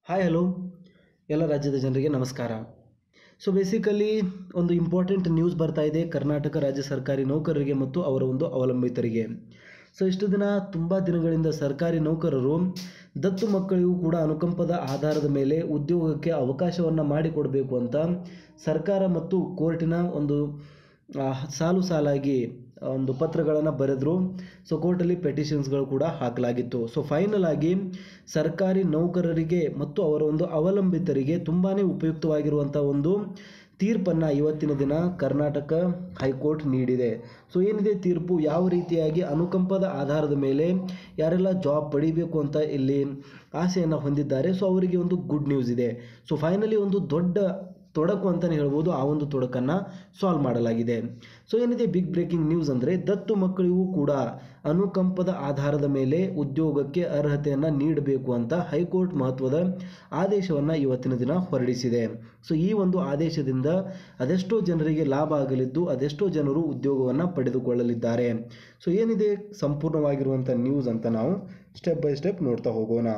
hi hello ಎಲ್ಲ ರಾಜ್ಯದ ಜನರಿಗೆ ನಮಸ್ಕಾರ ಸೊ ಬೇಸಿಕಲಿ ಒಂದು ಇಂಪಾರ್ಟೆಂಟ್ ನ್ಯೂಸ್ ಬರ್ತಾ ಇದೆ ಕರ್ನಾಟಕ ರಾಜ್ಯ ಸರ್ಕಾರಿ ನೌಕರರಿಗೆ ಮತ್ತು ಅವರ ಒಂದು ಅವಲಂಬಿತರಿಗೆ ಸೊ ಇಷ್ಟು ದಿನ ತುಂಬ ದಿನಗಳಿಂದ ಸರ್ಕಾರಿ ನೌಕರರು ದತ್ತು ಮಕ್ಕಳಿಗೂ ಕೂಡ ಅನುಕಂಪದ ಆಧಾರದ ಮೇಲೆ ಉದ್ಯೋಗಕ್ಕೆ ಅವಕಾಶವನ್ನು ಮಾಡಿಕೊಡಬೇಕು ಅಂತ ಸರ್ಕಾರ ಮತ್ತು ಕೋರ್ಟಿನ ಒಂದು ಆ, ಸಾಲು ಸಾಲಾಗಿ ಒಂದು ಪತ್ರಗಳನ್ನು ಬರೆದರು ಸೊ ಕೋರ್ಟಲ್ಲಿ ಪೆಟಿಷನ್ಸ್ಗಳು ಕೂಡ ಹಾಕಲಾಗಿತ್ತು ಸೊ ಫೈನಲ್ ಆಗಿ ಸರ್ಕಾರಿ ನೌಕರರಿಗೆ ಮತ್ತು ಅವರ ಒಂದು ಅವಲಂಬಿತರಿಗೆ ತುಂಬಾ ಉಪಯುಕ್ತವಾಗಿರುವಂಥ ಒಂದು ತೀರ್ಪನ್ನು ಇವತ್ತಿನ ದಿನ ಕರ್ನಾಟಕ ಹೈಕೋರ್ಟ್ ನೀಡಿದೆ ಸೊ ಏನಿದೆ ತೀರ್ಪು ಯಾವ ರೀತಿಯಾಗಿ ಅನುಕಂಪದ ಆಧಾರದ ಮೇಲೆ ಯಾರೆಲ್ಲ ಜಾಬ್ ಪಡಿಬೇಕು ಅಂತ ಇಲ್ಲಿ ಆಸೆಯನ್ನು ಹೊಂದಿದ್ದಾರೆ ಸೊ ಅವರಿಗೆ ಒಂದು ಗುಡ್ ನ್ಯೂಸ್ ಇದೆ ಸೊ ಫೈನಲಿ ಒಂದು ದೊಡ್ಡ ತೊಡಕು ಅಂತಲೇ ಹೇಳ್ಬೋದು ಆ ಒಂದು ತೊಡಕನ್ನು ಸಾಲ್ವ್ ಮಾಡಲಾಗಿದೆ ಸೊ ಏನಿದೆ ಬಿಗ್ ಬ್ರೇಕಿಂಗ್ ನ್ಯೂಸ್ ಅಂದರೆ ದತ್ತು ಮಕ್ಕಳಿಗೂ ಕೂಡ ಅನುಕಂಪದ ಆಧಾರದ ಮೇಲೆ ಉದ್ಯೋಗಕ್ಕೆ ಅರ್ಹತೆಯನ್ನು ನೀಡಬೇಕು ಅಂತ ಹೈಕೋರ್ಟ್ ಮಹತ್ವದ ಆದೇಶವನ್ನು ಇವತ್ತಿನ ದಿನ ಹೊರಡಿಸಿದೆ ಸೊ ಈ ಒಂದು ಆದೇಶದಿಂದ ಅದೆಷ್ಟೋ ಜನರಿಗೆ ಲಾಭ ಆಗಲಿದ್ದು ಅದೆಷ್ಟೋ ಜನರು ಉದ್ಯೋಗವನ್ನು ಪಡೆದುಕೊಳ್ಳಲಿದ್ದಾರೆ ಸೊ ಏನಿದೆ ಸಂಪೂರ್ಣವಾಗಿರುವಂಥ ನ್ಯೂಸ್ ಅಂತ ನಾವು ಸ್ಟೆಪ್ ಬೈ ಸ್ಟೆಪ್ ನೋಡ್ತಾ ಹೋಗೋಣ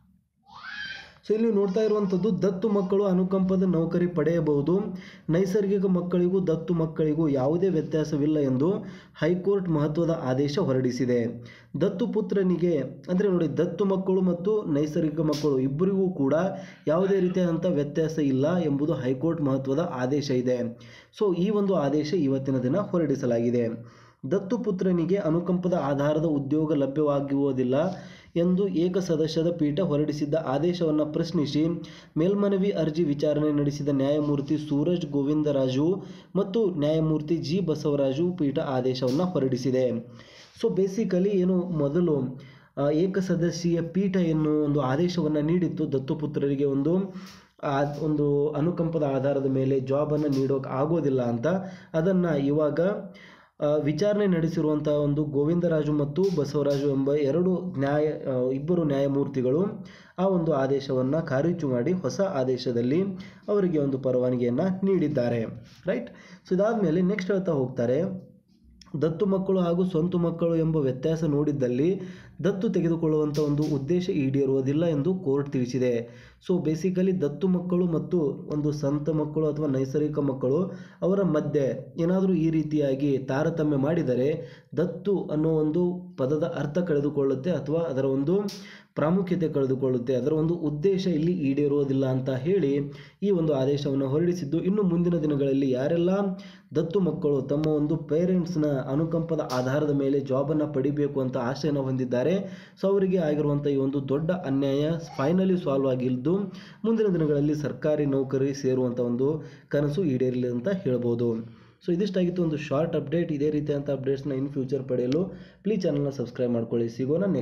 ಸೊ ಇಲ್ಲಿ ನೋಡ್ತಾ ಇರುವಂಥದ್ದು ದತ್ತು ಮಕ್ಕಳು ಅನುಕಂಪದ ನೌಕರಿ ಪಡೆಯಬಹುದು ನೈಸರ್ಗಿಕ ಮಕ್ಕಳಿಗೂ ದತ್ತು ಮಕ್ಕಳಿಗೂ ಯಾವುದೇ ವ್ಯತ್ಯಾಸವಿಲ್ಲ ಎಂದು ಹೈಕೋರ್ಟ್ ಮಹತ್ವದ ಆದೇಶ ಹೊರಡಿಸಿದೆ ದತ್ತು ಪುತ್ರನಿಗೆ ಅಂದರೆ ನೋಡಿ ದತ್ತು ಮಕ್ಕಳು ಮತ್ತು ನೈಸರ್ಗಿಕ ಮಕ್ಕಳು ಇಬ್ಬರಿಗೂ ಕೂಡ ಯಾವುದೇ ರೀತಿಯಾದಂಥ ವ್ಯತ್ಯಾಸ ಇಲ್ಲ ಎಂಬುದು ಹೈಕೋರ್ಟ್ ಮಹತ್ವದ ಆದೇಶ ಇದೆ ಸೊ ಈ ಒಂದು ಆದೇಶ ಇವತ್ತಿನ ದಿನ ಹೊರಡಿಸಲಾಗಿದೆ ದತ್ತು ಪುತ್ರನಿಗೆ ಅನುಕಂಪದ ಆಧಾರದ ಉದ್ಯೋಗ ಲಭ್ಯವಾಗುವುದಿಲ್ಲ ಎಂದು ಏಕ ಸದಸ್ಯದ ಪೀಠ ಹೊರಡಿಸಿದ್ದ ಆದೇಶವನ್ನು ಪ್ರಶ್ನಿಸಿ ಮೇಲ್ಮನವಿ ಅರ್ಜಿ ವಿಚಾರಣೆ ನಡೆಸಿದ ನ್ಯಾಯಮೂರ್ತಿ ಸೂರಜ್ ಗೋವಿಂದರಾಜು ಮತ್ತು ನ್ಯಾಯಮೂರ್ತಿ ಜಿ ಬಸವರಾಜು ಪೀಠ ಆದೇಶವನ್ನು ಹೊರಡಿಸಿದೆ ಸೊ ಬೇಸಿಕಲಿ ಏನು ಮೊದಲು ಆ, ಏಕ ಸದಸ್ಯೀಯ ಪೀಠ ಎನ್ನುವ ಒಂದು ಆದೇಶವನ್ನು ನೀಡಿತ್ತು ದತ್ತುಪುತ್ರರಿಗೆ ಒಂದು ಆ ಒಂದು ಅನುಕಂಪದ ಆಧಾರದ ಮೇಲೆ ಜಾಬನ್ನು ನೀಡೋಕೆ ಆಗೋದಿಲ್ಲ ಅಂತ ಅದನ್ನು ಇವಾಗ ಆ, ವಿಚಾರಣೆ ನಡೆಸಿರುವಂಥ ಒಂದು ಗೋವಿಂದರಾಜು ಮತ್ತು ಬಸವರಾಜು ಎಂಬ ಎರಡು ನ್ಯಾಯ ಆ, ಇಬ್ಬರು ನ್ಯಾಯಮೂರ್ತಿಗಳು ಆ ಒಂದು ಆದೇಶವನ್ನು ಖಾರಿಜು ಮಾಡಿ ಹೊಸ ಆದೇಶದಲ್ಲಿ ಅವರಿಗೆ ಒಂದು ಪರವಾನಗಿಯನ್ನು ನೀಡಿದ್ದಾರೆ ರೈಟ್ ಸೊ ಇದಾದಮೇಲೆ ನೆಕ್ಸ್ಟ್ ಹೇಳ್ತಾ ಹೋಗ್ತಾರೆ ದತ್ತು ಮಕ್ಕಳು ಹಾಗೂ ಸ್ವಂತ ಮಕ್ಕಳು ಎಂಬ ವ್ಯತ್ಯಾಸ ನೋಡಿದ್ದಲ್ಲಿ ದತ್ತು ತೆಗೆದುಕೊಳ್ಳುವಂಥ ಒಂದು ಉದ್ದೇಶ ಈಡೇರುವುದಿಲ್ಲ ಎಂದು ಕೋರ್ಟ್ ತಿಳಿಸಿದೆ ಸೊ ಬೇಸಿಕಲಿ ದತ್ತು ಮಕ್ಕಳು ಮತ್ತು ಒಂದು ಸಂತ ಮಕ್ಕಳು ಅಥವಾ ನೈಸರ್ಗಿಕ ಮಕ್ಕಳು ಅವರ ಮಧ್ಯೆ ಏನಾದರೂ ಈ ರೀತಿಯಾಗಿ ತಾರತಮ್ಯ ಮಾಡಿದರೆ ದತ್ತು ಅನ್ನೋ ಒಂದು ಪದದ ಅರ್ಥ ಕಳೆದುಕೊಳ್ಳುತ್ತೆ ಅಥವಾ ಅದರ ಒಂದು ಪ್ರಾಮುಖ್ಯತೆ ಕಳೆದುಕೊಳ್ಳುತ್ತೆ ಅದರ ಒಂದು ಉದ್ದೇಶ ಇಲ್ಲಿ ಈಡೇರುವುದಿಲ್ಲ ಅಂತ ಹೇಳಿ ಈ ಒಂದು ಆದೇಶವನ್ನು ಹೊರಡಿಸಿದ್ದು ಇನ್ನು ಮುಂದಿನ ದಿನಗಳಲ್ಲಿ ಯಾರೆಲ್ಲ ದತ್ತು ಮಕ್ಕಳು ತಮ್ಮ ಒಂದು ಪೇರೆಂಟ್ಸ್ನ ಅನುಕಂಪದ ಆಧಾರದ ಮೇಲೆ ಜಾಬನ್ನು ಪಡಿಬೇಕು ಅಂತ ಆಶೆಯನ್ನು ಹೊಂದಿದ್ದಾರೆ ಸೊ ಅವರಿಗೆ ಆಗಿರುವಂಥ ಈ ಒಂದು ದೊಡ್ಡ ಅನ್ಯಾಯ ಫೈನಲಿ ಸಾಲ್ವ್ ಆಗಿದ್ದು ಮುಂದಿನ ದಿನಗಳಲ್ಲಿ ಸರ್ಕಾರಿ ನೌಕರಿ ಸೇರುವಂಥ ಒಂದು ಕನಸು ಈಡೇರಲಿ ಅಂತ ಹೇಳ್ಬೋದು ಸೊ ಇದಿಷ್ಟಾಗಿತ್ತು ಒಂದು ಶಾರ್ಟ್ ಅಪ್ಡೇಟ್ ಇದೇ ರೀತಿಯಾದಂಥ ಅಪ್ಡೇಟ್ಸ್ನ ಇನ್ ಫ್ಯೂಚರ್ ಪಡೆಯಲು ಪ್ಲೀಸ್ ಚಾನಲ್ನ ಸಬ್ಸ್ಕ್ರೈಬ್ ಮಾಡ್ಕೊಳ್ಳಿ ಸಿಗೋಣ